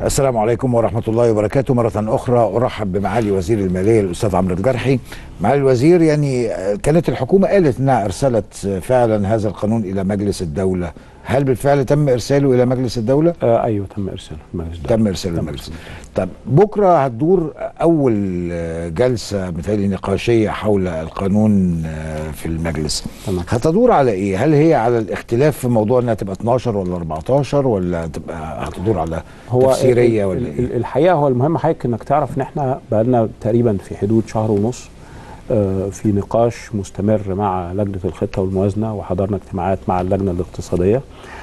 السلام عليكم ورحمة الله وبركاته مرة أخرى أرحب بمعالي وزير المالية الأستاذ عمرو الجرحي معالي الوزير يعني كانت الحكومة قالت أنها أرسلت فعلا هذا القانون إلى مجلس الدولة هل بالفعل تم إرساله إلى مجلس الدولة؟ آه ايوه تم ارساله المجلس ده. تم إرساله تم للمجلس إرساله. طب بكرة هتدور أول جلسة مثالي نقاشية حول القانون في المجلس تمام. هتدور على إيه؟ هل هي على الاختلاف في موضوع أنها تبقى 12 ولا 14 ولا تبقى هتدور على تفسيرية ال- ولا ال- إيه؟ ال- الحقيقه هو المهم حضرتك انك تعرف ان احنا بقالنا تقريبا في حدود شهر ونص آه، في نقاش مستمر مع لجنه الخطه والموازنه وحضرنا اجتماعات مع اللجنه الاقتصاديه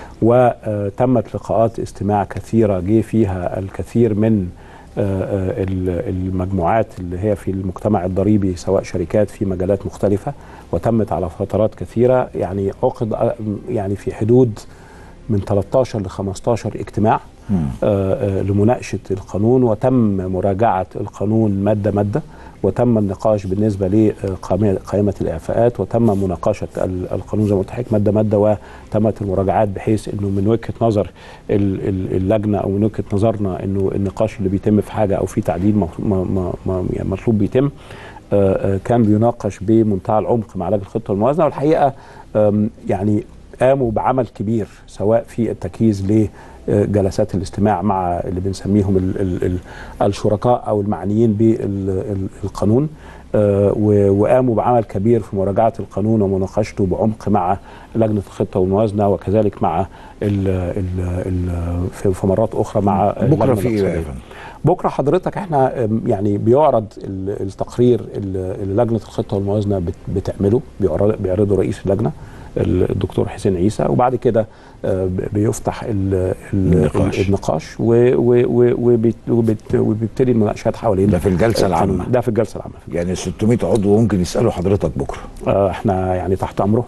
وتمت لقاءات استماع كثيره جه فيها الكثير من آه، آه، ال- المجموعات اللي هي في المجتمع الضريبي سواء شركات في مجالات مختلفه وتمت على فترات كثيره يعني عقد آه، يعني في حدود من 13 ل 15 اجتماع مم. آه، آه، لمناقشه القانون وتم مراجعه القانون ماده ماده وتم النقاش بالنسبه لقائمه الاعفاءات وتم مناقشه ال- القانون زي ما قلت لحضرتك ماده ماده وتمت المراجعات بحيث انه من وجهه نظر ال- ال- اللجنه او من وجهه نظرنا انه النقاش اللي بيتم في حاجه او في تعديل مط- م- م- م- يعني مطلوب بيتم آه، آه، كان بيناقش بمنتهى العمق مع لجنه الخطه والموازنه والحقيقه آم، يعني قاموا بعمل كبير سواء في التجهيز لجلسات الاستماع مع اللي بنسميهم ال ال ال الشركاء او المعنيين بالقانون آه، و- وقاموا بعمل كبير في مراجعه القانون ومناقشته بعمق مع لجنه الخطه والموازنه وكذلك مع ال ال ال في في مرات اخرى مع بكرة اللجنة في إيه بقى يا الاقتصادية. فندم؟ بكره حضرتك احنا أم، يعني بيعرض ال- التقرير ال- اللي لجنه الخطه والموازنه بت- بتعمله بيعرض- بيعرضه رئيس اللجنه ال- الدكتور حسين عيسى وبعد كده آه، ب- بيفتح ال- ال- النقاش. النقاش و- و- و- وبت- وبت- وبيبتدي المناقشات حوالين ده في الجلسة القانون. العامة. ده في الجلسه العامه يعني 600 عضو ممكن يسألوا حضرتك بكرة آه، احنا يعني تحت امره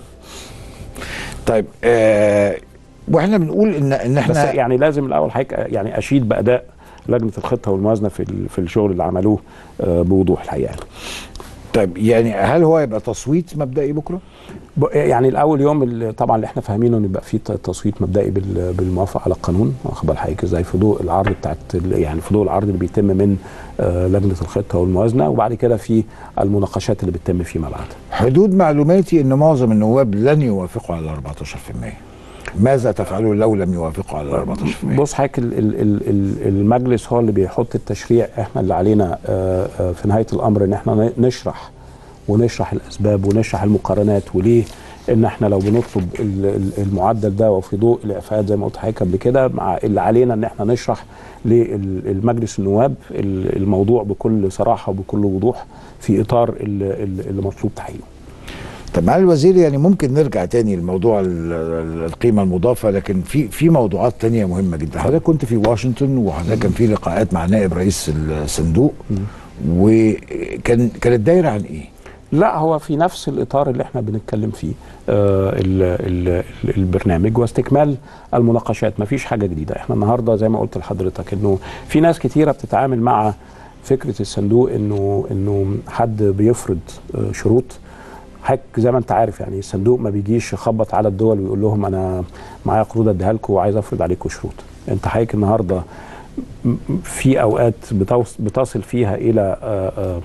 طيب آه واحنا بنقول ان ان بس احنا يعني لازم الاول حضرتك يعني اشيد باداء لجنه الخطه والموازنه في ال- في الشغل اللي عملوه آه، بوضوح الحقيقه يعني. طيب يعني هل هو يبقى تصويت مبدئي بكره؟ ب- يعني الاول يوم اللي طبعا اللي احنا فاهمينه ان يبقى في ت- تصويت مبدئي بال- بالموافقه على القانون واخد بال حضرتك ازاي في ضوء العرض بتاعت ال- يعني في ضوء العرض اللي بيتم من آه، لجنه الخطه والموازنه وبعد كده في المناقشات اللي بتتم فيما بعد. حدود معلوماتي ان معظم النواب لن يوافقوا على 14% ماذا تفعلون لو لم يوافقوا على 14%؟ بص حضرتك ال- ال- ال- ال- المجلس هو اللي بيحط التشريع احنا اللي علينا آه، آه، في نهايه الامر ان احنا ن- نشرح ونشرح الاسباب ونشرح المقارنات وليه ان احنا لو بنطلب ال- ال- المعدل ده وفي ضوء الاعفاءات زي ما قلت لحضرتك قبل كده مع اللي علينا ان احنا نشرح للمجلس النواب ال- الموضوع بكل صراحه وبكل وضوح في اطار ال- ال- اللي مطلوب تحقيقه. طب معالي الوزير يعني ممكن نرجع تاني لموضوع ال- ال- القيمه المضافه لكن في في موضوعات تانية مهمه جدا حضرتك كنت في واشنطن وحضرتك كان في لقاءات مع نائب رئيس الصندوق وكان كانت دايره عن ايه؟ لا هو في نفس الاطار اللي احنا بنتكلم فيه آه ال ال ال البرنامج واستكمال المناقشات ما فيش حاجه جديده احنا النهارده زي ما قلت لحضرتك انه في ناس كتيره بتتعامل مع فكره الصندوق انه انه حد بيفرض آه شروط حضرتك زي ما انت عارف يعني الصندوق ما بيجيش يخبط على الدول ويقول لهم انا معايا قروض اديها لكم وعايز افرض عليكم شروط انت حضرتك النهارده م- في اوقات بتوص- بتصل فيها الى آه آه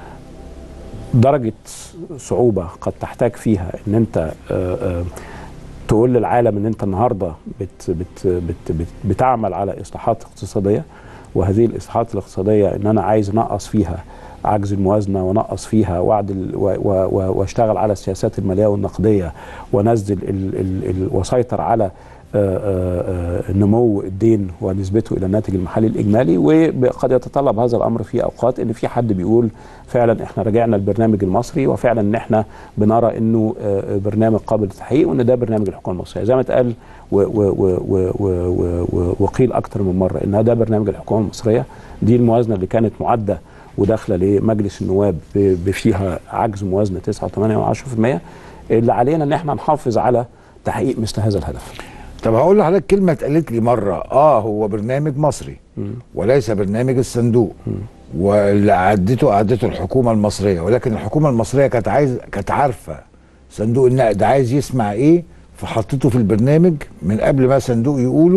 درجة صعوبة قد تحتاج فيها ان انت آه، آه، تقول للعالم ان انت النهارده بت بت بت بت بتعمل على اصلاحات اقتصادية وهذه الاصلاحات الاقتصادية ان انا عايز انقص فيها عجز الموازنة ونقص فيها واعدل و- و- و- واشتغل على السياسات المالية والنقدية ونزل ال ال ال وسيطر على آه، آه، آه، نمو الدين ونسبته الى الناتج المحلي الاجمالي وقد يتطلب هذا الامر في اوقات ان في حد بيقول فعلا احنا رجعنا البرنامج المصري وفعلا ان احنا بنرى انه آه، برنامج قابل للتحقيق وان ده برنامج الحكومه المصريه زي ما اتقال و- و- و- و- و- و- و- وقيل اكتر من مره ان ده برنامج الحكومه المصريه دي الموازنه اللي كانت معده وداخله لمجلس النواب ب- بفيها عجز موازنه 9.8% اللي علينا ان احنا نحافظ على تحقيق مثل هذا الهدف طب هقول لحضرتك كلمه اتقالت لي مره اه هو برنامج مصري وليس برنامج الصندوق واللي عدته عدته الحكومه المصريه ولكن الحكومه المصريه كانت عايز كانت عارفه صندوق النقد عايز يسمع ايه فحطته في البرنامج من قبل ما صندوق يقوله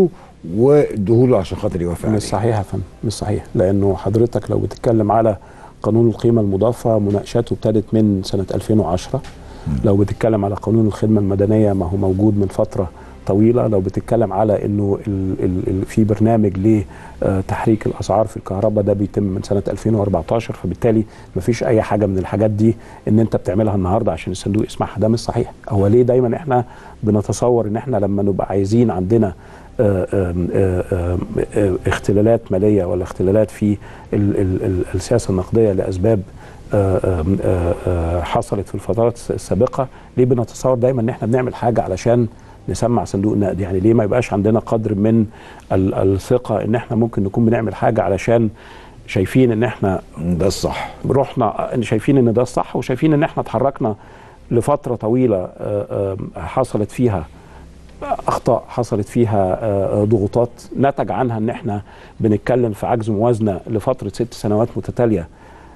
واديهوله عشان خاطر يوافق عليه مش صحيح يا فندم مش صحيح لانه حضرتك لو بتتكلم على قانون القيمه المضافه مناقشاته ابتدت من سنه 2010 لو بتتكلم على قانون الخدمه المدنيه ما هو موجود من فتره طويله لو بتتكلم على انه ال ال ال في برنامج لتحريك الاسعار في الكهرباء ده بيتم من سنه 2014 فبالتالي ما فيش اي حاجه من الحاجات دي ان انت بتعملها النهارده عشان الصندوق يسمعها ده مش صحيح هو ليه دايما احنا بنتصور ان احنا لما نبقى عايزين عندنا آه، آم، آه، آم، آه، اختلالات ماليه ولا اختلالات في ال- ال- ال- السياسه النقديه لاسباب آه، آم، آه، آه، حصلت في الفترات السابقه ليه بنتصور دايما ان احنا بنعمل حاجه علشان نسمع صندوق النقد يعني ليه ما يبقاش عندنا قدر من ال- الثقه ان احنا ممكن نكون بنعمل حاجه علشان شايفين ان احنا ده الصح رحنا إن شايفين ان ده الصح وشايفين ان احنا اتحركنا لفتره طويله آه، آه، حصلت فيها اخطاء حصلت فيها آه، ضغوطات نتج عنها ان احنا بنتكلم في عجز موازنه لفتره ست سنوات متتاليه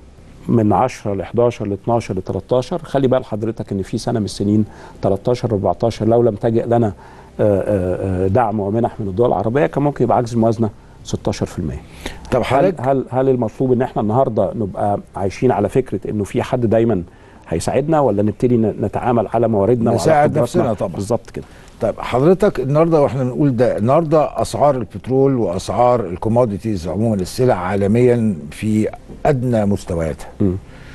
من 10 ل 11 ل 12 ل 13 خلي بال حضرتك ان في سنه من السنين 13 14 لو لم تجئ لنا آه، آه، آه، دعم ومنح من الدول العربيه كان ممكن يبقى عجز الموازنه 16% طب هل حضرتك هل هل المطلوب ان احنا النهارده نبقى عايشين على فكره انه في حد دايما هيساعدنا ولا نبتدي ن- نتعامل على مواردنا وعلى نساعد قدراتنا؟ نفسنا طبعا. بالظبط كده طيب حضرتك النهارده واحنا بنقول ده النهارده اسعار البترول واسعار الكوموديتيز عموما السلع عالميا في ادنى مستوياتها مم.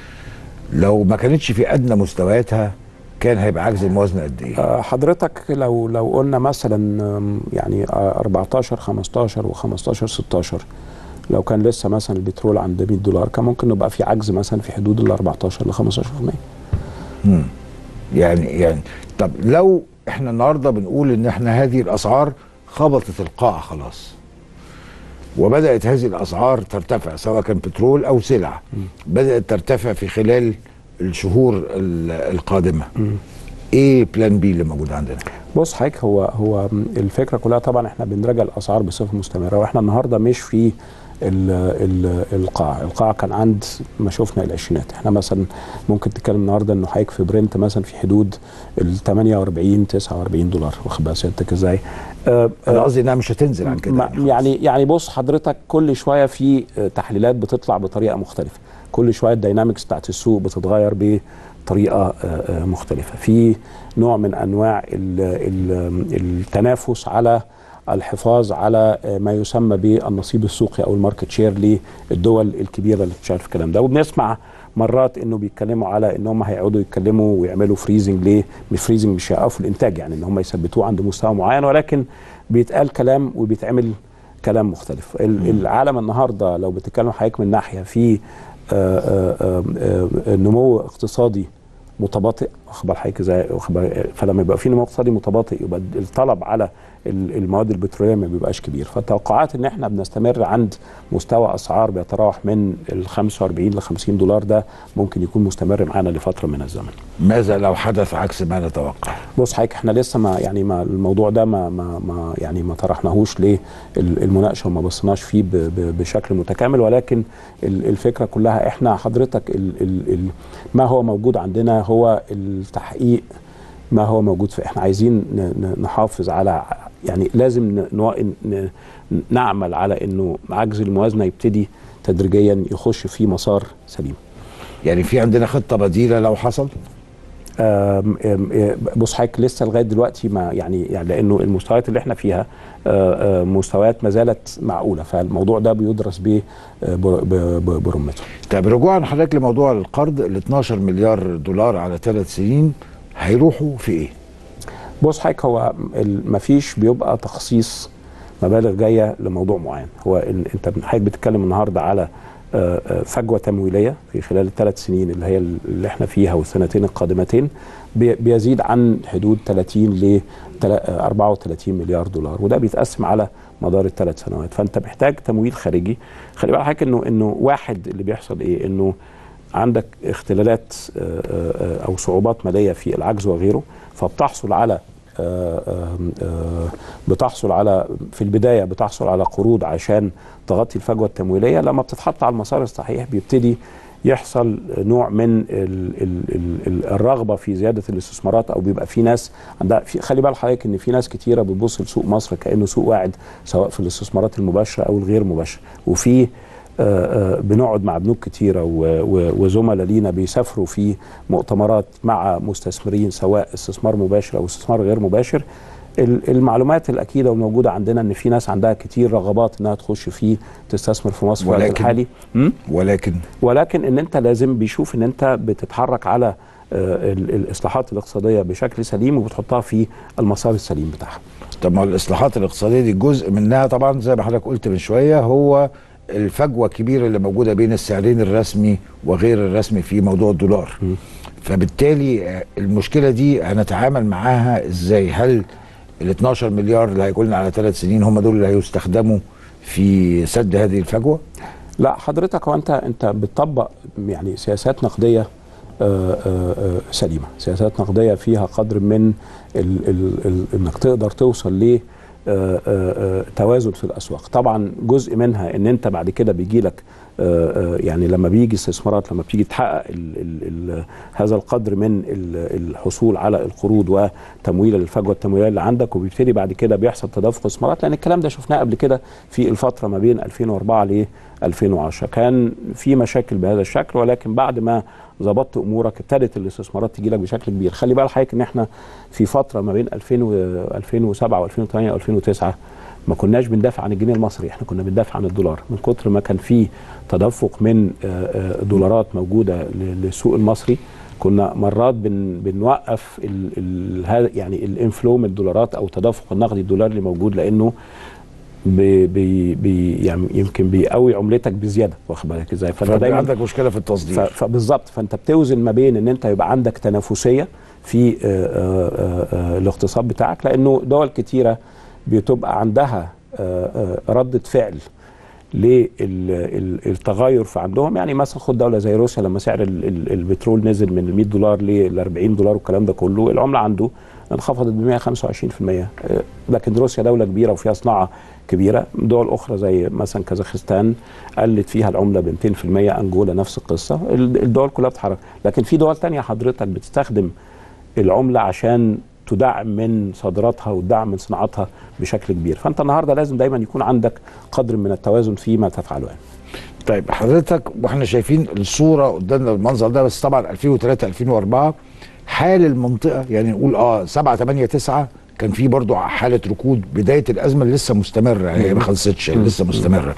لو ما كانتش في ادنى مستوياتها كان هيبقى عجز الموازنه قد ايه؟ آه، حضرتك لو لو قلنا مثلا آم، يعني آه، 14 15 و15 16 لو كان لسه مثلا البترول عند 100 دولار كان ممكن نبقى في عجز مثلا في حدود ال 14 ل 15% مم. يعني يعني طب لو احنا النهارده بنقول ان احنا هذه الاسعار خبطت القاع خلاص وبدات هذه الاسعار ترتفع سواء كان بترول او سلع بدات ترتفع في خلال الشهور ال- القادمه ايه بلان بي اللي موجود عندنا بص حضرتك هو هو الفكره كلها طبعا احنا بنراجع الاسعار بصفه مستمره واحنا النهارده مش في ال ال القاع، القاع كان عند ما شفنا العشرينات، احنا مثلا ممكن تتكلم النهارده انه حضرتك في برنت مثلا في حدود ال 48 49 دولار واخد بال سيادتك ازاي؟ آه، انا آه، قصدي انها مش هتنزل عن كده ما- يعني خلاص. يعني يعني بص حضرتك كل شويه في آه، تحليلات بتطلع بطريقه مختلفه كل شويه الداينامكس بتاعت السوق بتتغير بطريقه آه، آه، مختلفه في نوع من انواع ال ال التنافس على الحفاظ على آه، ما يسمى بالنصيب السوقي او الماركت شير للدول الكبيره اللي بتشارك في الكلام ده وبنسمع مرات انه بيتكلموا على ان هم هيقعدوا يتكلموا ويعملوا فريزنج ليه مش فريزنج مش هيقفوا الانتاج يعني ان هم يثبتوه عند مستوى معين ولكن بيتقال كلام وبيتعمل كلام مختلف ال- العالم النهارده لو بتتكلم حضرتك من ناحيه في آه، آه، آه، آه، نمو اقتصادي متباطئ واخد بال حضرتك ازاي واخد بال- فلما يبقى في نمو اقتصادي متباطئ يبقى الطلب على ال- المواد البتروليه ما بيبقاش كبير فالتوقعات ان احنا بنستمر عند مستوى اسعار بيتراوح من ال 45 ل 50 دولار ده ممكن يكون مستمر معانا لفتره من الزمن ماذا لو حدث عكس ما نتوقع؟ بص حضرتك احنا لسه ما يعني ما الموضوع ده ما ما, ما يعني ما طرحناهوش للمناقشه وما بصيناش فيه ب ب بشكل متكامل ولكن ال- الفكره كلها احنا حضرتك ال ال ال ما هو موجود عندنا هو التحقيق ما هو موجود في احنا عايزين ن- ن- نحافظ على يعني لازم ن- نوا- ن- نعمل على انه عجز الموازنه يبتدي تدريجيا يخش في مسار سليم يعني في عندنا خطه بديله لو حصل؟ آم، آم، آم، بص حضرتك لسه لغايه دلوقتي ما يعني يعني لانه المستويات اللي احنا فيها آه، آه، مستويات ما زالت معقوله فالموضوع ده بيدرس ب- بر- ب- ب- برمته. طيب رجوعا حضرتك لموضوع القرض ال 12 مليار دولار على ثلاث سنين هيروحوا في ايه؟ بص حضرتك هو ما فيش بيبقى تخصيص مبالغ جايه لموضوع معين هو ال- انت حضرتك بتتكلم النهارده على آه، آه، فجوه تمويليه في خلال الثلاث سنين اللي هي اللي احنا فيها والسنتين القادمتين بي- بيزيد عن حدود 30 ل 34 مليار دولار وده بيتقسم على مدار الثلاث سنوات فانت محتاج تمويل خارجي خلي بالك حضرتك انه انه واحد اللي بيحصل ايه انه عندك اختلالات آه، آه، او صعوبات ماليه في العجز وغيره فبتحصل على آه، آه، آه، بتحصل على في البدايه بتحصل على قروض عشان تغطي الفجوه التمويليه لما بتتحط على المسار الصحيح بيبتدي يحصل نوع من ال ال ال الرغبه في زياده الاستثمارات او بيبقى في ناس عندها في خلي بال حضرتك ان في ناس كتيره بتبص لسوق مصر كانه سوق واحد سواء في الاستثمارات المباشره او الغير مباشره وفي آه، آه، بنقعد مع بنوك كتيره و- و- وزملاء لينا بيسافروا في مؤتمرات مع مستثمرين سواء استثمار مباشر او استثمار غير مباشر ال- المعلومات الاكيده والموجوده عندنا ان في ناس عندها كتير رغبات انها تخش فيه تستثمر في مصر في الوقت ولكن- الحالي م? ولكن ولكن ان انت لازم بيشوف ان انت بتتحرك على آه، ال- الاصلاحات الاقتصاديه بشكل سليم وبتحطها في المسار السليم بتاعها طب ما الاصلاحات الاقتصاديه دي جزء منها طبعا زي ما حضرتك قلت من شويه هو الفجوه الكبيره اللي موجوده بين السعرين الرسمي وغير الرسمي في موضوع الدولار فبالتالي آه، المشكله دي هنتعامل معاها ازاي هل ال 12 مليار اللي هيكون على ثلاث سنين هم دول اللي هيستخدموا في سد هذه الفجوه لا حضرتك هو انت انت بتطبق يعني سياسات نقديه آه، آه، آه، سليمه، سياسات نقديه فيها قدر من ال ال ال انك تقدر توصل ل آه، آه، آه، توازن في الاسواق، طبعا جزء منها ان انت بعد كده بيجي لك آه، آه، يعني لما بيجي استثمارات لما بتيجي تحقق ال ال ال هذا القدر من ال- الحصول على القروض وتمويل الفجوه التمويليه اللي عندك وبيبتدي بعد كده بيحصل تدفق استثمارات لان الكلام ده شفناه قبل كده في الفتره ما بين 2004 ل 2010 كان في مشاكل بهذا الشكل ولكن بعد ما ظبطت امورك ابتدت الاستثمارات تجي لك بشكل كبير خلي بال حضرتك ان احنا في فتره ما بين 2000 و 2007 و2008 و2009 ما كناش بندافع عن الجنيه المصري احنا كنا بندافع عن الدولار من كتر ما كان في تدفق من آه، آه، دولارات موجوده ل- للسوق المصري كنا مرات بن بنوقف ال ال هذا يعني الانفلو من الدولارات او تدفق النقدي الدولاري اللي موجود لانه بي بي بي يعني يمكن بيقوي عملتك بزياده واخد بالك ازاي فانت فبقى دايما عندك مشكله في ف- التصدير فبالظبط فانت بتوزن ما بين ان انت يبقى عندك تنافسيه في آه، آه، آه، آه، الاقتصاد بتاعك لانه دول كتيره بتبقى عندها آه، آه، رده فعل للتغير في عندهم يعني مثلا خد دوله زي روسيا لما سعر ال- ال- البترول نزل من ال 100 دولار ل 40 دولار والكلام ده كله العمله عنده انخفضت ب 125% آه، لكن روسيا دوله كبيره وفيها صناعه كبيره دول اخرى زي مثلا كازاخستان قلت فيها العمله ب 200% انجولا نفس القصه ال- الدول كلها بتتحرك لكن في دول تانية حضرتك بتستخدم العمله عشان تدعم من صادراتها وتدعم من صناعاتها بشكل كبير فانت النهارده لازم دايما يكون عندك قدر من التوازن فيما تفعله يعني. طيب حضرتك واحنا شايفين الصوره قدامنا بالمنظر ده بس طبعا 2003 2004 حال المنطقه يعني نقول اه 7 8 9 كان في برضو حاله ركود بدايه الازمه اللي لسه مستمره هي ما خلصتش هي لسه مستمره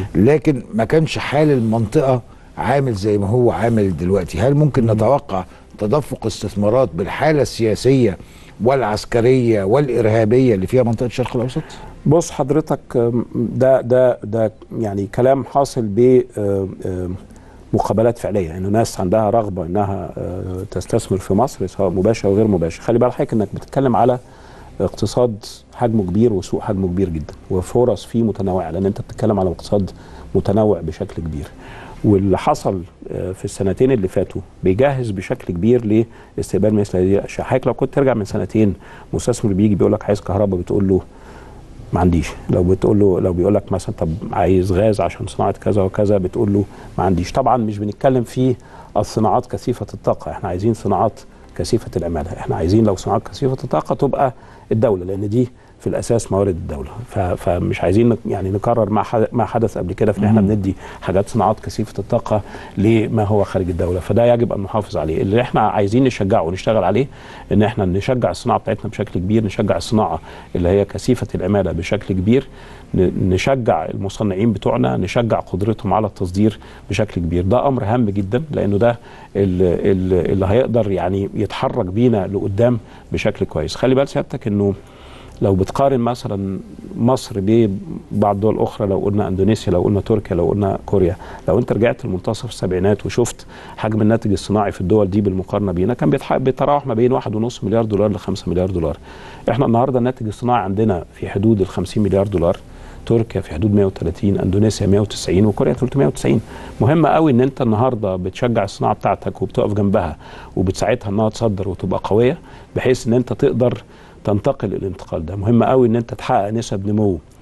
لكن ما كانش حال المنطقه عامل زي ما هو عامل دلوقتي هل ممكن نتوقع تدفق استثمارات بالحاله السياسيه والعسكريه والارهابيه اللي فيها منطقه الشرق الاوسط بص حضرتك أم، ده ده ده يعني كلام حاصل ب أم، أم، مقابلات فعليه انه ناس عندها رغبه انها أه، تستثمر في مصر سواء مباشر او غير مباشر خلي بالك حضرتك انك بتتكلم على اقتصاد حجمه كبير وسوق حجمه كبير جدا وفرص فيه متنوعه لان انت بتتكلم على اقتصاد متنوع بشكل كبير واللي حصل آه، في السنتين اللي فاتوا بيجهز بشكل كبير لاستقبال مثل هذه الاشياء حضرتك لو كنت ترجع من سنتين مستثمر بيجي بيقول لك عايز كهرباء بتقول له ما عنديش لو بتقول له لو بيقول لك مثلا طب عايز غاز عشان صناعه كذا وكذا بتقول له ما عنديش طبعا مش بنتكلم في الصناعات كثيفه الطاقه احنا عايزين صناعات كثيفه العماله احنا عايزين لو صناعات كثيفه الطاقه تبقى الدوله لان دي في الاساس موارد الدوله ف- فمش عايزين نك- يعني نكرر ما حد- ما حدث قبل كده في ان احنا بندي حاجات صناعات كثيفه الطاقه لما هو خارج الدوله فده يجب ان نحافظ عليه اللي احنا عايزين نشجعه ونشتغل عليه ان احنا نشجع الصناعه بتاعتنا بشكل كبير نشجع الصناعه اللي هي كثيفه العماله بشكل كبير ن- نشجع المصنعين بتوعنا نشجع قدرتهم على التصدير بشكل كبير ده امر هام جدا لانه ده ال- ال- اللي هيقدر يعني يتحرك بينا لقدام بشكل كويس خلي بال سيادتك انه لو بتقارن مثلا مصر ببعض الدول الاخرى لو قلنا اندونيسيا لو قلنا تركيا لو قلنا كوريا لو انت رجعت لمنتصف السبعينات وشفت حجم الناتج الصناعي في الدول دي بالمقارنه بينا كان بيتح- بيتراوح ما بين 1.5 مليار دولار ل 5 مليار دولار احنا النهارده الناتج الصناعي عندنا في حدود ال 50 مليار دولار تركيا في حدود 130 اندونيسيا 190 وكوريا 390 مهم قوي ان انت النهارده بتشجع الصناعه بتاعتك وبتقف جنبها وبتساعدها انها تصدر وتبقى قويه بحيث ان انت تقدر تنتقل الانتقال ده مهم قوي ان انت تحقق نسب نمو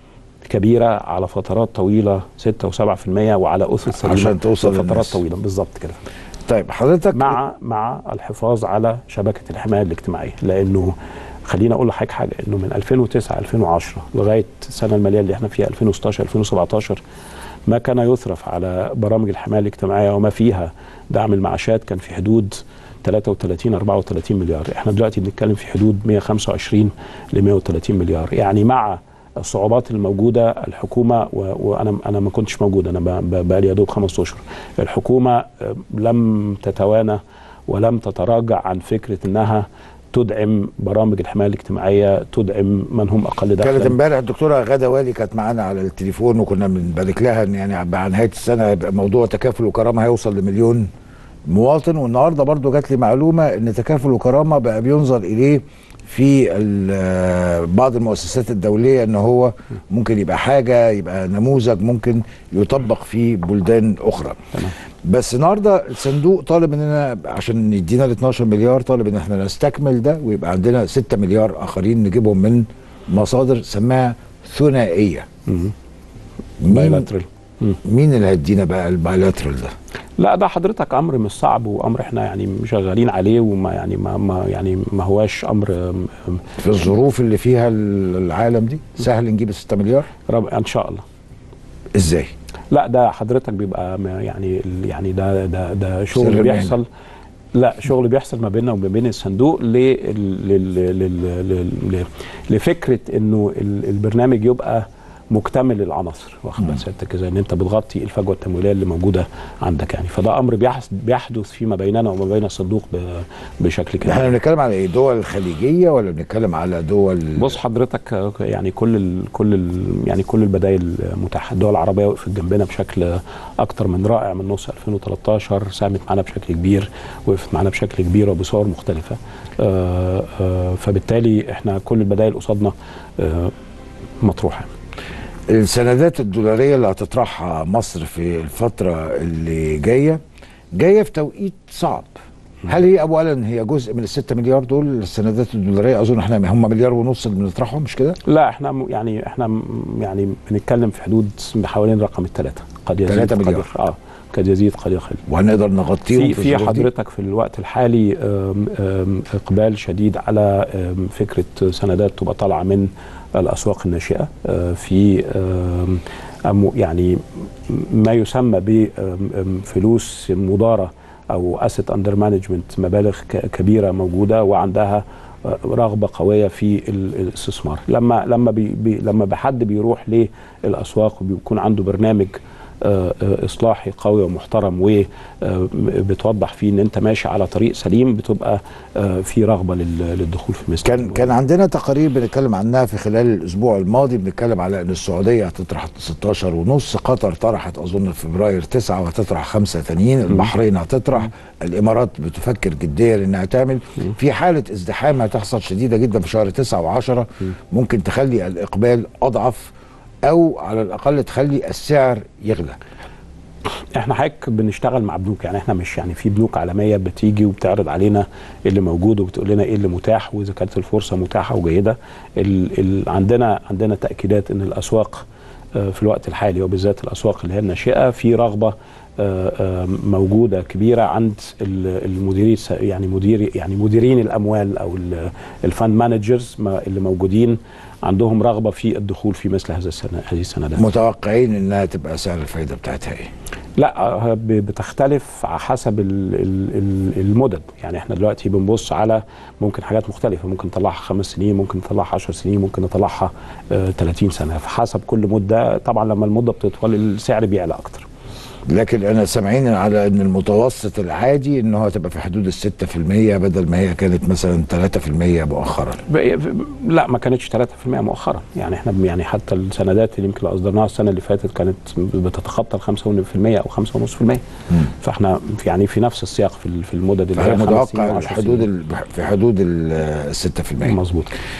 كبيره على فترات طويله 6 و7% وعلى اسس سليمه عشان توصل لفترات للناس. طويله بالظبط كده طيب حضرتك مع مع الحفاظ على شبكه الحمايه الاجتماعيه لانه خليني اقول لحضرتك حاجه انه من 2009 2010 لغايه السنه الماليه اللي احنا فيها 2016 2017 ما كان يصرف على برامج الحمايه الاجتماعيه وما فيها دعم المعاشات كان في حدود 33 34 مليار احنا دلوقتي بنتكلم في حدود 125 ل 130 مليار يعني مع الصعوبات الموجوده الحكومه و- وانا انا ما كنتش موجود انا ب- ب- بقالي يا دوب خمس اشهر الحكومه آه، لم تتوانى ولم تتراجع عن فكره انها تدعم برامج الحمايه الاجتماعيه تدعم من هم اقل كانت دخلا امبارح الدكتوره غاده والي كانت معانا على التليفون وكنا بنبارك لها ان يعني بعد نهايه السنه هيبقى موضوع تكافل وكرامه هيوصل لمليون مواطن والنهارده برضو جات لي معلومه ان تكافل وكرامه بقى بينظر اليه في ال- بعض المؤسسات الدوليه ان هو ممكن يبقى حاجه يبقى نموذج ممكن يطبق في بلدان اخرى تمام. بس النهارده الصندوق طالب اننا عشان يدينا ال 12 مليار طالب ان احنا نستكمل ده ويبقى عندنا 6 مليار اخرين نجيبهم من مصادر سماها ثنائيه مين, بايلاترال مين اللي هيدينا بقى البايلاترال ده؟ لا ده حضرتك امر مش صعب وامر احنا يعني شغالين عليه وما يعني ما, ما يعني ما هواش امر أم، أم، في الظروف اللي فيها العالم دي سهل نجيب 6 مليار؟ رب ان شاء الله ازاي؟ لا ده حضرتك بيبقى ما يعني يعني ده ده ده شغل سر بيحصل لا شغل بيحصل ما بيننا وما بين الصندوق ل ل- ل- ل- ل- ل- لفكره انه ال- البرنامج يبقى مكتمل العناصر واخد بال سيادتك كده ان انت بتغطي الفجوه التمويليه اللي موجوده عندك يعني فده امر بيحس- بيحدث فيما بيننا وما بين الصندوق ب- بشكل كبير احنا بنتكلم على ايه؟ دول خليجيه ولا بنتكلم على دول بص حضرتك آه، يعني كل ال كل ال يعني كل البدائل متاحه الدول العربيه وقفت جنبنا بشكل اكتر من رائع من نص 2013 ساهمت معانا بشكل كبير وقفت معانا بشكل كبير وبصور مختلفه آه، آه، فبالتالي احنا كل البدائل قصادنا آه، مطروحه السندات الدولاريه اللي هتطرحها مصر في الفتره اللي جايه جايه في توقيت صعب هل هي اولا هي جزء من الستة مليار دول السندات الدولاريه اظن احنا هم مليار ونص اللي بنطرحهم مش كده؟ لا احنا م- يعني احنا م- يعني بنتكلم في حدود حوالين رقم الثلاثه قد يزيد تلاتة قد مليار. يخ- اه قد يزيد قد يقل وهنقدر نغطيهم في في, في الظروف دي؟ حضرتك في الوقت الحالي آم، آم، اقبال شديد على آم، فكره سندات تبقى طالعه من الاسواق الناشئه آه، في آم، أم- يعني ما يسمى بفلوس مداره او اسيت اندر مانجمنت مبالغ ك- كبيره موجوده وعندها آه، رغبه قويه في ال- الاستثمار لما لما بي بي لما حد بيروح للاسواق وبيكون عنده برنامج آه، آه، اصلاحي قوي ومحترم وبتوضح فيه ان انت ماشي على طريق سليم بتبقى آه، في رغبه لل- للدخول في مثل كان كان عندنا تقارير بنتكلم عنها في خلال الاسبوع الماضي بنتكلم على ان السعوديه هتطرح 16 ونص قطر طرحت اظن في فبراير 9 وهتطرح خمسه ثانيين البحرين هتطرح الامارات بتفكر جديا انها تعمل في حاله ازدحام هتحصل شديده جدا في شهر 9 و10 ممكن تخلي الاقبال اضعف او على الاقل تخلي السعر يغلى احنا حضرتك بنشتغل مع بنوك يعني احنا مش يعني في بنوك عالميه بتيجي وبتعرض علينا اللي موجود وبتقول لنا ايه اللي متاح واذا كانت الفرصه متاحه وجيده ال ال عندنا عندنا تاكيدات ان الاسواق آه، في الوقت الحالي وبالذات الاسواق اللي هي الناشئه في رغبه آه، آه، موجوده كبيره عند ال- المديرين يعني مدير يعني مديرين الاموال او الفاند مانجرز اللي موجودين عندهم رغبه في الدخول في مثل هذا السنه هذه السندات متوقعين انها تبقى سعر الفايده بتاعتها ايه لا آه، ب- بتختلف على حسب ال- ال- ال- المدد يعني احنا دلوقتي بنبص على ممكن حاجات مختلفة ممكن نطلعها خمس سنين ممكن نطلعها 10 سنين ممكن نطلعها آه، 30 سنة فحسب كل مدة طبعا لما المدة بتطول السعر بيعلى أكتر لكن انا سامعين على ان المتوسط العادي ان هو هتبقى في حدود الستة في المية بدل ما هي كانت مثلا 3% مؤخرا ب- لا ما كانتش 3% مؤخرا يعني احنا يعني حتى السندات اللي يمكن اصدرناها السنه اللي فاتت كانت بتتخطى ال 5% او 5.5% فاحنا في- يعني في نفس السياق في ال- في المدد اللي فانا هي خمس سنين متوقع وعشر الحدود سنين. ال- في حدود ال 6% مظبوط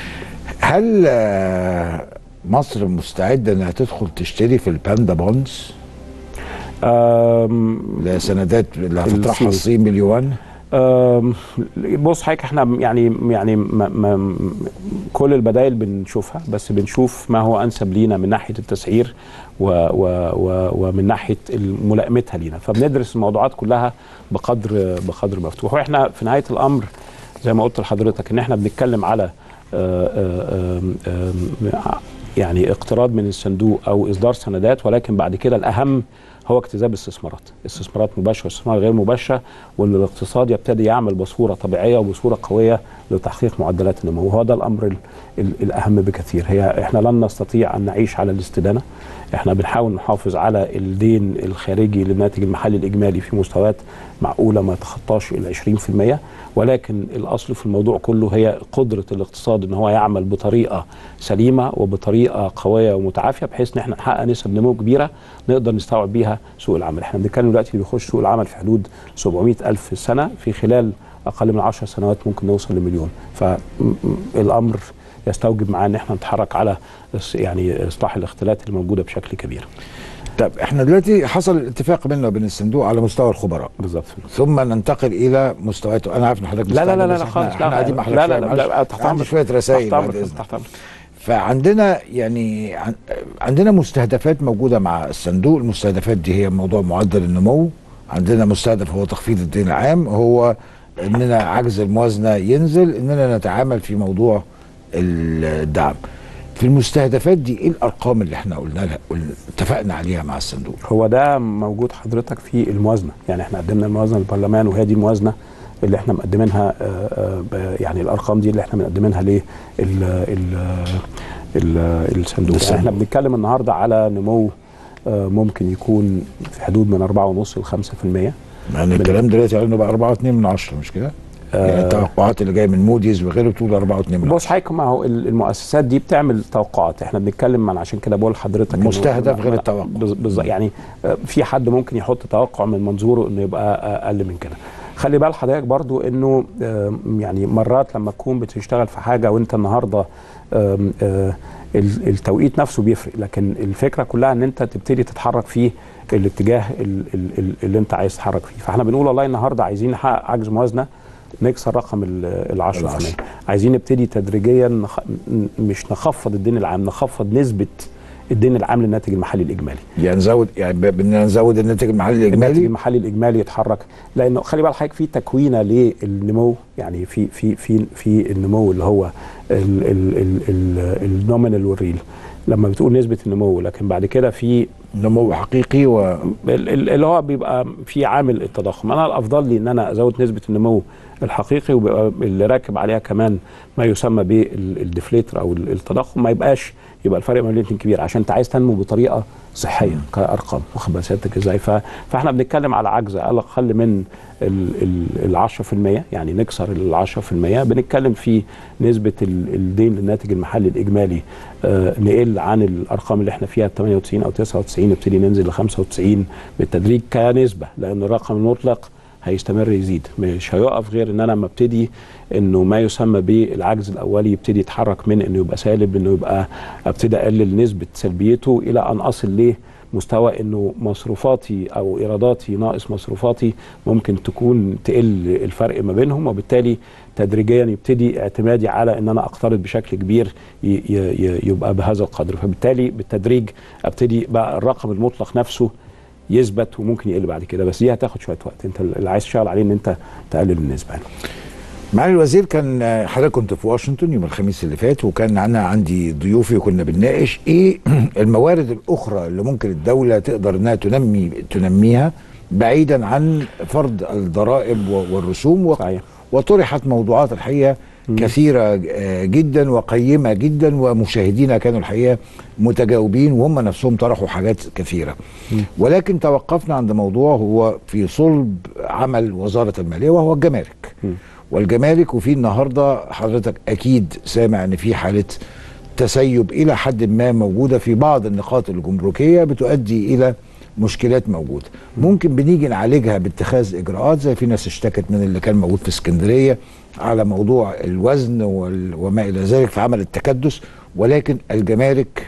هل آه، مصر مستعده انها تدخل تشتري في الباندا بونز أم، اللي هي سندات اللي هتطرحها الصين. الصين باليوان أم، بص حضرتك احنا يعني يعني ما ما كل البدائل بنشوفها بس بنشوف ما هو انسب لينا من ناحيه التسعير و و و ومن ناحيه ملائمتها لينا فبندرس الموضوعات كلها بقدر بقدر مفتوح واحنا في نهايه الامر زي ما قلت لحضرتك ان احنا بنتكلم على آه، آه، آم، آم، يعني اقتراض من الصندوق او اصدار سندات ولكن بعد كده الاهم هو اجتذاب استثمارات استثمارات مباشره واستثمارات غير مباشره وان الاقتصاد يبتدي يعمل بصوره طبيعيه وبصوره قويه لتحقيق معدلات النمو وهو ده الامر ال ال الاهم بكثير هي احنا لن نستطيع ان نعيش على الاستدانه احنا بنحاول نحافظ على الدين الخارجي للناتج المحلي الاجمالي في مستويات معقوله ما يتخطاش ال 20% ولكن الاصل في الموضوع كله هي قدره الاقتصاد ان هو يعمل بطريقه سليمه وبطريقه قويه ومتعافيه بحيث ان احنا نحقق نسب نمو كبيره نقدر نستوعب بيها سوق العمل احنا بنتكلم دلوقتي اللي بيخش سوق العمل في حدود 700 الف سنه في خلال اقل من 10 سنوات ممكن نوصل لمليون فالامر يستوجب معاه ان احنا نتحرك على اس- يعني اصلاح الاختلالات اللي موجوده بشكل كبير طب احنا دلوقتي حصل اتفاق بيننا وبين الصندوق على مستوى الخبراء بالظبط ثم ننتقل الى مستويات انا عارف ان حضرتك لا لا لا مستعجل، لا, بس خالص احنا, احنا قاعدين مع حضرتك لا لا شوية، لا, لا معلش. تحت عندي امرك شويه رسائل تحت بعد امرك إذنك. تحت امرك فعندنا يعني عن- عندنا مستهدفات موجوده مع الصندوق المستهدفات دي هي موضوع معدل النمو عندنا مستهدف هو تخفيض الدين العام هو اننا عجز الموازنه ينزل اننا نتعامل في موضوع الدعم في المستهدفات دي ايه الارقام اللي احنا قلنا لها قلنا اتفقنا عليها مع الصندوق هو ده موجود حضرتك في الموازنه يعني احنا قدمنا الموازنه للبرلمان وهي دي الموازنه اللي احنا مقدمينها آه، آه، ب- يعني الارقام دي اللي احنا مقدمينها لل ال ال ال الصندوق يعني احنا بنتكلم النهارده على نمو آه، ممكن يكون في حدود من 4.5 ل 5% يعني الكلام دلوقتي على انه بقى 4 2 من 10 مش كده؟ يعني التوقعات اللي جايه من موديز وغيره بتقول 4 2 من 10 بص حضرتك ما هو ال- المؤسسات دي بتعمل توقعات احنا بنتكلم عن عشان كده بقول لحضرتك إنه- مستهدف غير التوقع. بز- بالظبط يعني آه، في حد ممكن يحط توقع من منظوره انه يبقى اقل من كده خلي بال حضرتك برضو انه آم، يعني مرات لما تكون بتشتغل في حاجه وانت النهارده آم، آه، ال- التوقيت نفسه بيفرق لكن الفكره كلها ان انت تبتدي تتحرك في الاتجاه ال- ال- ال- اللي انت عايز تتحرك فيه فاحنا بنقول والله النهارده عايزين نحقق عجز موازنه نكسر رقم ال 10% العشرة. عايزين نبتدي تدريجيا نخ... ن- مش نخفض الدين العام نخفض نسبه الدين العام للناتج المحلي الاجمالي يعني نزود يعني ب- بدنا نزود الناتج المحلي الناتج الاجمالي المحلي الاجمالي يتحرك لانه خلي بال حضرتك في تكوينه للنمو يعني في في في في النمو اللي هو النومينال والريل لما بتقول نسبه النمو لكن بعد كده في نمو حقيقي و ال- ال- اللي هو بيبقى في عامل التضخم انا الافضل لي ان انا ازود نسبه النمو الحقيقي وبيبقى اللي راكب عليها كمان ما يسمى بالديفليتر او ال- التضخم ما يبقاش يبقى الفرق ما بين الاثنين كبير عشان انت عايز تنمو بطريقه صحيه كارقام واخد بال سيادتك ازاي ف- فاحنا بنتكلم على عجز على الاقل من ال ال- ال 10% يعني نكسر ال 10% بنتكلم في نسبه ال- الدين للناتج المحلي الاجمالي آه نقل عن الارقام اللي احنا فيها 98 او 99 نبتدي ننزل ل 95 بالتدريج كنسبه لان الرقم المطلق هيستمر يزيد مش هيقف غير ان انا لما ابتدي انه ما يسمى بالعجز الاولي يبتدي يتحرك من انه يبقى سالب انه يبقى ابتدي اقلل نسبه سلبيته الى ان اصل لمستوى انه مصروفاتي او ايراداتي ناقص مصروفاتي ممكن تكون تقل الفرق ما بينهم وبالتالي تدريجيا يبتدي اعتمادي على ان انا اقترض بشكل كبير ي- ي- ي- يبقى بهذا القدر فبالتالي بالتدريج ابتدي بقى الرقم المطلق نفسه يثبت وممكن يقل بعد كده بس دي هتاخد شويه وقت انت اللي عايز تشتغل عليه ان انت تقلل النسبه يعني. معالي الوزير كان آه، حضرتك كنت في واشنطن يوم الخميس اللي فات وكان انا عندي ضيوفي وكنا بنناقش ايه الموارد الاخرى اللي ممكن الدوله تقدر انها تنمي تنميها بعيدا عن فرض الضرائب و- والرسوم و- صحيح. وطرحت موضوعات الحقيقه كثيره آه، جدا وقيمه جدا ومشاهدينا كانوا الحقيقه متجاوبين وهم نفسهم طرحوا حاجات كثيره ولكن توقفنا عند موضوع هو في صلب عمل وزاره الماليه وهو الجمارك والجمارك وفي النهارده حضرتك اكيد سامع ان في حاله تسيب الى حد ما موجوده في بعض النقاط الجمركيه بتؤدي الى مشكلات موجوده ممكن بنيجي نعالجها باتخاذ اجراءات زي في ناس اشتكت من اللي كان موجود في اسكندريه على موضوع الوزن وال- وما الى ذلك في عمل التكدس ولكن الجمارك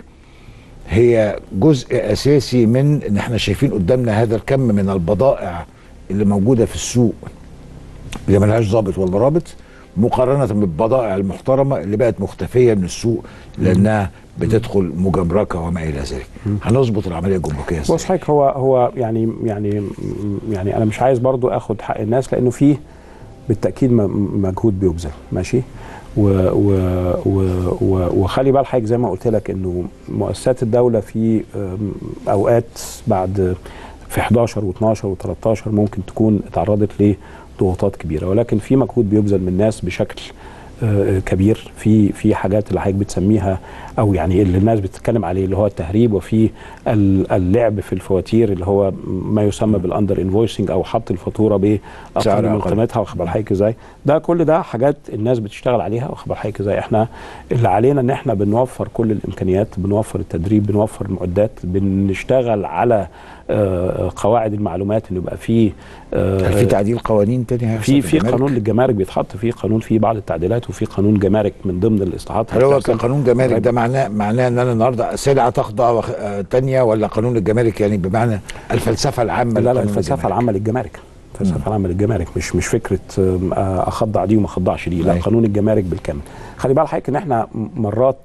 هي جزء اساسي من ان احنا شايفين قدامنا هذا الكم من البضائع اللي موجوده في السوق اللي ملهاش ضابط ولا رابط مقارنه بالبضائع المحترمه اللي بقت مختفيه من السوق لانها بتدخل مجبركه وما الى ذلك هنظبط العمليه الجمركيه ازاي بص حضرتك هو هو يعني يعني يعني انا مش عايز برضو اخد حق الناس لانه فيه بالتاكيد م- مجهود بيبذل ماشي و و و و وخلي بال حضرتك زي ما قلت لك انه مؤسسات الدوله في أم، اوقات بعد في 11 و12 و13 ممكن تكون اتعرضت لضغوطات كبيره ولكن في مجهود بيبذل من الناس بشكل آه، كبير في في حاجات اللي حضرتك بتسميها او يعني اللي الناس بتتكلم عليه اللي هو التهريب وفي ال- اللعب في الفواتير اللي هو ما يسمى بالاندر انفويسنج او حط الفاتوره سعر باقل من أقل. قيمتها واخد بال حضرتك ازاي ده كل ده حاجات الناس بتشتغل عليها واخد بال حضرتك ازاي احنا اللي علينا ان احنا بنوفر كل الامكانيات بنوفر التدريب بنوفر المعدات بنشتغل على آه، قواعد المعلومات ان يبقى في آه، هل في تعديل قوانين تاني هيحصل في في الجمارك؟ قانون للجمارك بيتحط فيه قانون فيه بعض التعديلات وفي قانون جمارك من ضمن الاصلاحات هل هو اللي بتحصل. كقانون جمارك ده معناه معناه ان انا النهارده سلعه تخضع وخ... آه، تانية ولا قانون الجمارك يعني بمعنى الفلسفه العامه لا لا لقانون الفلسفه الجمارك؟ العامه للجمارك الفلسفه العامه للجمارك مش مش فكره آم، آه، اخضع دي وما اخضعش دي لا أيوة. قانون الجمارك بالكامل خلي بال حضرتك ان احنا م- مرات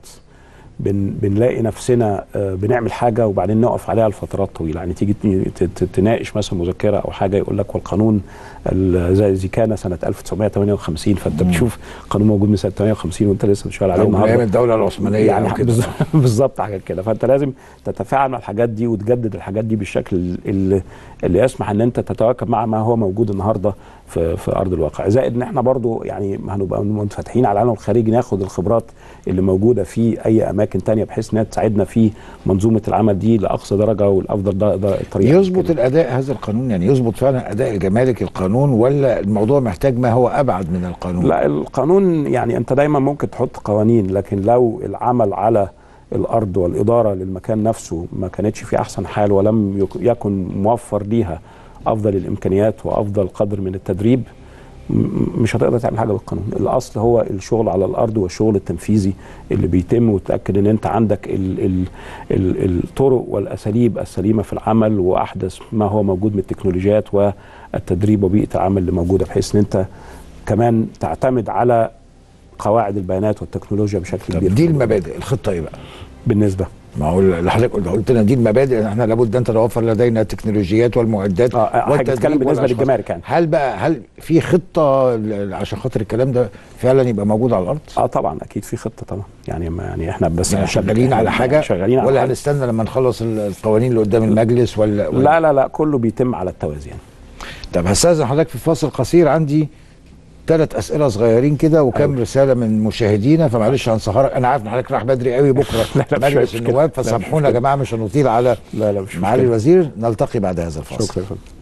بن بنلاقي نفسنا آه، بنعمل حاجه وبعدين نقف عليها لفترات طويله يعني تيجي ت- ت- تناقش مثلا مذكره او حاجه يقول لك والقانون ال- زي زي كان سنه 1958 فانت بتشوف قانون موجود من سنه 58 وانت لسه بتشتغل عليه او من ايام النهارده الدوله العثمانيه يعني أو كده. بالظبط- بالظبط حاجه كده فانت لازم تتفاعل مع الحاجات دي وتجدد الحاجات دي بالشكل اللي, اللي يسمح ان انت تتواكب مع ما هو موجود النهارده في, في ارض الواقع زائد ان احنا برضو يعني هنبقى منفتحين على العالم الخارجي ناخد الخبرات اللي موجوده في اي اماكن تانية بحيث انها تساعدنا في منظومه العمل دي لاقصى درجه والافضل ده, ده طريقه يظبط الاداء هذا القانون يعني يظبط فعلا اداء الجمارك القانون ولا الموضوع محتاج ما هو ابعد من القانون لا القانون يعني انت دايما ممكن تحط قوانين لكن لو العمل على الارض والاداره للمكان نفسه ما كانتش في احسن حال ولم يك- يكن موفر ليها افضل الامكانيات وافضل قدر من التدريب م- مش هتقدر تعمل حاجه بالقانون الاصل هو الشغل على الارض والشغل التنفيذي اللي بيتم وتاكد ان انت عندك ال ال ال الطرق والاساليب السليمه في العمل واحدث ما هو موجود من التكنولوجيات والتدريب وبيئه العمل اللي موجوده بحيث ان انت كمان تعتمد على قواعد البيانات والتكنولوجيا بشكل طب كبير دي المبادئ الخطه ايه بقى؟ بالنسبه ما هو اللي حضرتك قلت قلت لنا دي المبادئ ان احنا لابد ان تتوفر لدينا التكنولوجيات والمعدات اه حاجه والتدريب تتكلم بالنسبه والأشخاص. للجمارك يعني هل بقى هل في خطه ل- عشان خاطر الكلام ده فعلا يبقى موجود على الارض؟ اه طبعا اكيد في خطه طبعا يعني ما يعني احنا بس يعني شغالين على حاجه شغالين على ولا حاجة. هنستنى لما نخلص ال- القوانين اللي قدام المجلس ولا, ولا لا لا لا كله بيتم على التوازي يعني طب هستاذن حضرتك في فاصل قصير عندي ثلاث اسئله صغيرين كده وكم أيوة. رساله من مشاهدينا فمعلش هنسهرك انا عارف ان حضرتك راح بدري قوي بكره لا، لا، مش مجلس مشكلة. النواب لا، مش فسامحونا يا مشكلة. جماعه مش هنطيل على لا لا مش معالي مشكلة. الوزير نلتقي بعد هذا الفاصل شكرا يا فندم